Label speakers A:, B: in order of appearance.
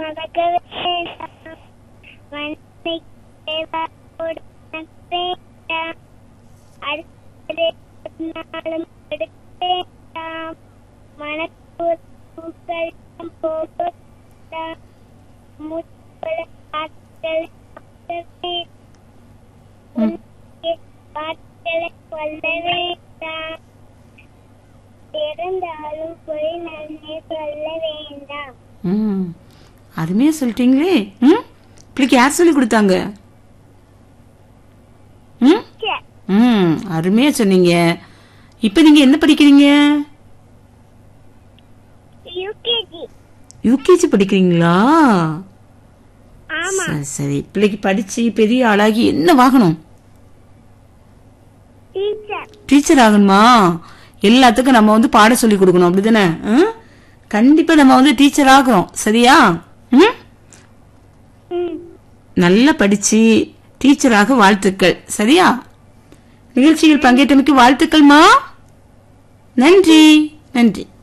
A: மறக்க வேண்டாம் மனதை தேவாரோடு வேண்டாம் அடுத்தது நாளும் எடுக்க வேண்டாம் மனப்பூக்கள் போகலாம் முத்துக்களை காற்றுகளை பாட்டுகளை கொல்ல வேண்டாம் இருந்தாலும் போய் நன்மை சொல்ல வேண்டாம்
B: ம் அருமையா சொல்லிட்டீங்களே ம் பிள்ளைக்கு யார் சொல்லி கொடுத்தாங்க ம் ம் அருமையா சொன்னீங்க இப்போ நீங்க என்ன படிக்கிறீங்க
A: யூகேஜி
B: யூகேஜி படிக்கிறீங்களா
A: ஆமா
B: சரி சரி பிள்ளைக்கு படிச்சு பெரிய ஆளாகி என்ன வாங்கணும்
A: டீச்சர்
B: டீச்சர் ஆகணுமா எல்லாத்துக்கும் நம்ம வந்து பாடம் சொல்லி கொடுக்கணும் அப்படிதானே ம்? கண்டிப்பா நம்ம வந்து டீச்சர் ஆகுறோம் சரியா ம்
A: ம்
B: நல்லா படிச்சு டீச்சராக வாழ்த்துக்கள் சரியா நிகழ்ச்சியில் பங்கேற்றமைக்கு வாழ்த்துக்கள்மா நன்றி நன்றி